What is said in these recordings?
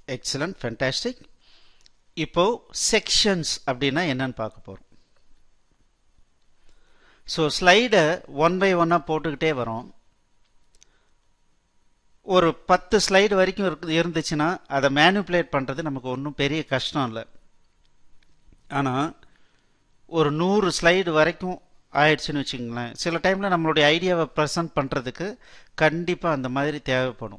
excellent fantastic இப்போ sections அப்படின்னா என்னன்னு பார்க்க போகிறோம் ஸோ ஸ்லைடை ஒன் பை ஒன்னாக போட்டுக்கிட்டே வரோம் ஒரு பத்து ஸ்லைடு வரைக்கும் இருக்கு இருந்துச்சுன்னா அதை மேனுப்புலேட் பண்ணுறது நமக்கு ஒன்றும் பெரிய கஷ்டம் இல்லை ஆனால் ஒரு நூறு ஸ்லைடு வரைக்கும் ஆயிடுச்சுன்னு வச்சுங்களேன் சில டைமில் நம்மளுடைய ஐடியாவை ப்ரெசன்ட் பண்ணுறதுக்கு கண்டிப்பாக அந்த மாதிரி தேவைப்படும்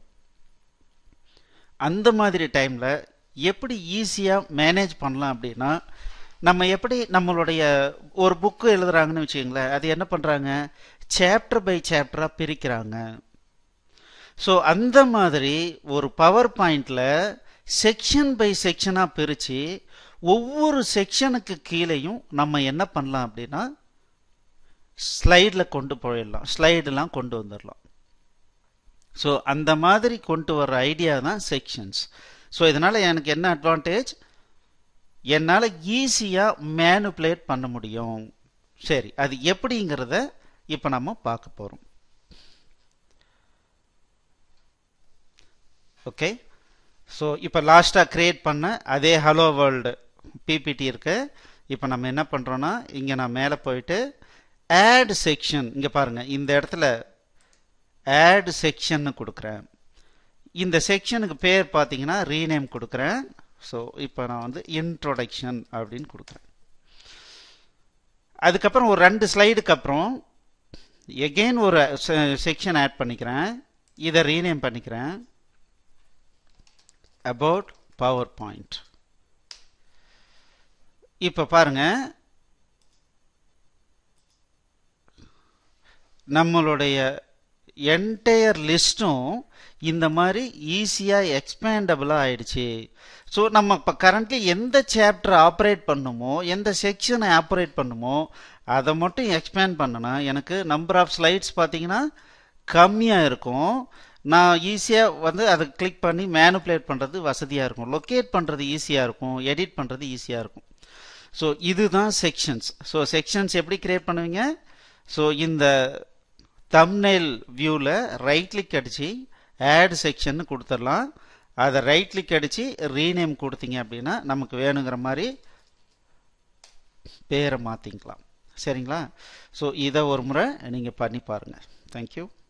அந்த மாதிரி டைமில் எப்படி ஈஸியாக மேனேஜ் பண்ணலாம் அப்படின்னா நம்ம எப்படி நம்மளுடைய ஒரு புக்கு எழுதுறாங்கன்னு வச்சுக்கோங்களேன் அது என்ன பண்ணுறாங்க சாப்டர் பை சாப்டராக பிரிக்கிறாங்க ஸோ அந்த மாதிரி ஒரு பவர் பாயிண்டில் செக்ஷன் பை செக்ஷனாக பிரித்து ஒவ்வொரு செக்ஷனுக்கு கீழேயும் நம்ம என்ன பண்ணலாம் அப்படின்னா ஸ்லைடில் கொண்டு போயிடலாம் ஸ்லைடெலாம் கொண்டு வந்துடலாம் ஸோ அந்த மாதிரி கொண்டு வர்ற ஐடியா தான் செக்ஷன்ஸ் ஸோ இதனால் எனக்கு என்ன அட்வான்டேஜ் என்னால் ஈஸியாக மேனுப்புலேட் பண்ண முடியும் சரி அது எப்படிங்கிறத இப்போ நம்ம பார்க்க போகிறோம் ஓகே ஸோ இப்போ லாஸ்ட்டாக க்ரியேட் பண்ண அதே ஹலோ வேர்ல்டு பிபிடி இருக்கு இப்போ நம்ம என்ன பண்ணுறோன்னா இங்கே நான் மேலே போயிட்டு ஆட் செக்ஷன் இங்கே பாருங்கள் இந்த இடத்துல ஆட் செக்ஷன்னு கொடுக்குறேன் இந்த செக்ஷனுக்கு பேர் பார்த்தீங்கன்னா ரீநேம் கொடுக்குறேன் ஸோ இப்போ நான் வந்து இன்ட்ரோடக்ஷன் அப்படின்னு கொடுக்குறேன் அதுக்கப்புறம் ஒரு ரெண்டு ஸ்லைடுக்கு அப்புறம் எகெயின் ஒரு செக்ஷன் ஆட் பண்ணிக்கிறேன் இதை ரீநேம் பண்ணிக்கிறேன் அபவுட் பவர் பாயிண்ட் இப்போ பாருங்க நம்மளுடைய என்டையர் லிஸ்ட்டும் இந்த மாதிரி ஈஸியாக எக்ஸ்பேண்டபிளாக ஆயிடுச்சு ஸோ நம்ம இப்போ கரண்ட்லி எந்த சாப்டர் ஆப்ரேட் பண்ணுமோ எந்த செக்ஷனை ஆப்ரேட் பண்ணுமோ அதை மட்டும் எக்ஸ்பேண்ட் பண்ணனா எனக்கு நம்பர் ஆஃப் ஸ்லைட்ஸ் பார்த்தீங்கன்னா கம்மியாக இருக்கும் நான் ஈஸியாக வந்து அதை கிளிக் பண்ணி மேனுப்புலேட் பண்ணுறது வசதியாக இருக்கும் லொக்கேட் பண்ணுறது ஈஸியாக இருக்கும் எடிட் பண்ணுறது ஈஸியாக இருக்கும் ஸோ இதுதான் செக்ஷன்ஸ் ஸோ செக்ஷன்ஸ் எப்படி கிரியேட் பண்ணுவீங்க ஸோ இந்த தம்னெயில் வியூவில் ரைட் கிளிக் அடித்து ஆட் செக்ஷன் கொடுத்துடலாம் அதை ரைட் கிளிக் அடித்து ரீநேம் கொடுத்தீங்க அப்படின்னா நமக்கு வேணுங்கிற மாதிரி பேரை மாற்றிக்கலாம் சரிங்களா ஸோ இதை ஒரு முறை நீங்கள் பண்ணி பாருங்கள் தேங்க்யூ